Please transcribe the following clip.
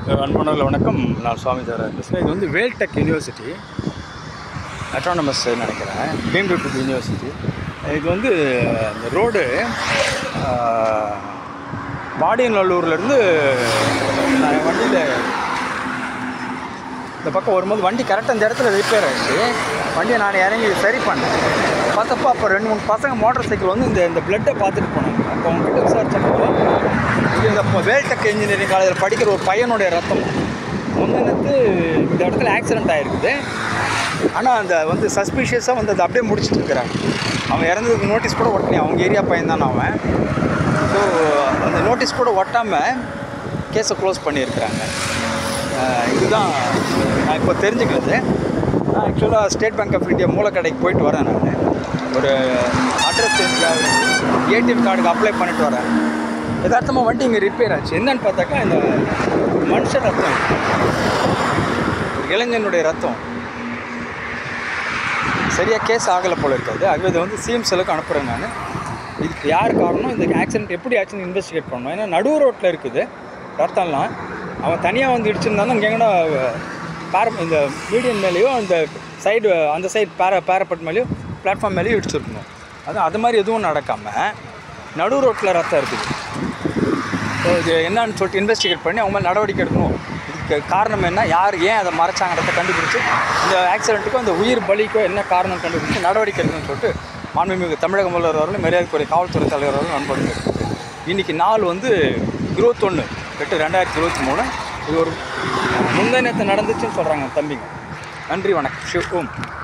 அன்பனர்கள் வணக்கம் நான் சுவாமி தேவராஜ் பேசுகிறேன் இது வந்து வேல்டெக் யூனிவர்சிட்டி அட்டானமஸ் நினைக்கிறேன் பீம்டுட் யூனிவர்சிட்டி இது வந்து இந்த ரோடு வாடியநல்லூர்லேருந்து நான் என் வண்டியில் இந்த பக்கம் வரும்போது வண்டி கரெக்டாக இந்த இடத்துல ரிப்பேர் ஆயிடுச்சு வண்டியை நான் இறங்கி சரி பண்ணேன் பார்த்தப்போ அப்போ ரெண்டு மூணு பசங்க மோட்டார் சைக்கிள் வந்து இந்த இந்த பிளட்டை பார்த்துட்டு போனாங்க அப்போ அவங்ககிட்ட விசாரிச்சப்போ இது இந்த வேல்டெக் இன்ஜினியரிங் காலேஜில் படிக்கிற ஒரு பையனுடைய ரத்தம் முந்தினத்து இந்த இடத்துல ஆக்சிடென்ட் ஆகிருக்குது ஆனால் அந்த வந்து சஸ்பீஷியஸாக வந்து அதை அப்படியே முடிச்சுட்டு இருக்கிறாங்க அவன் இறந்ததுக்கு நோட்டீஸ் கூட ஒட்டலையும் அவங்க ஏரியா பையன் தான் அவன் ஸோ அந்த நோட்டீஸ் கூட ஒட்டாமல் கேஸை க்ளோஸ் பண்ணியிருக்கிறாங்க அஹ் இதுதான் நான் இப்போ தெரிஞ்சுக்கிறது நான் ஆக்சுவலாக ஸ்டேட் பேங்க் ஆஃப் இந்தியா மூலக்கடைக்கு போயிட்டு வரேன் நான் ஒரு அட்ரஸ் ஏடிஎம் கார்டுக்கு அப்ளை பண்ணிட்டு வரேன் யதார்த்தமாக வண்டி இங்கே ரிப்பேர் ஆச்சு என்னன்னு பார்த்தாக்கா இந்த மனுஷ ரத்தம் ஒரு இளைஞனுடைய ரத்தம் சரியாக கேஸ் ஆகலை போல இருக்காது ஆகவே இதை வந்து சிஎம்சிலுக்கு அனுப்புகிறேன் நான் இதுக்கு யார் காரணம் இந்த ஆக்சிடென்ட் எப்படி ஆச்சுன்னு இன்வெஸ்டிகேட் பண்ணணும் ஏன்னா நடுவு ரோட்டில் இருக்குது ரத்தம்லாம் அவன் தனியாக வந்து இடிச்சிருந்தாலும் இங்கே எங்கன்னா பேர இந்த மீடியன் மேலேயோ அந்த சைடு அந்த சைடு பேர பேரப்பட் மேலேயோ பிளாட்ஃபார்ம் மேலேயோ இடிச்சிருக்கணும் அது அது மாதிரி எதுவும் நடக்காமல் நடு ரோட்டில் ரத்தம் இருக்குது ஸோ இது என்னன்னு சொல்லிட்டு இன்வெஸ்டிகேட் பண்ணி அவங்க மேலே நடவடிக்கை எடுக்கணும் இதுக்கு காரணம் என்ன யார் ஏன் அதை மறைச்சாங்கிறத கண்டுபிடிச்சு இந்த ஆக்சிடென்ட்டுக்கும் அந்த உயிர் பலிக்கோ என்ன காரணம் கண்டுபிடிச்சு நடவடிக்கை எடுக்கணும்னு சொல்லிட்டு மாண்புமிகு தமிழக முதல்வர் அவர்களும் மரியாதைக்குரிய காவல்துறை தலைவர் அவர்களும் நண்பர்கள் இருக்குது இன்றைக்கி நாள் வந்து இருபத்தொன்று எட்டு ரெண்டாயிரத்தி இருபத்தி மூணு இது ஒரு முந்தனத்தை நடந்துச்சுன்னு சொல்கிறாங்க தம்பிங்க நன்றி வணக்கம் ஷிவ் ஓம்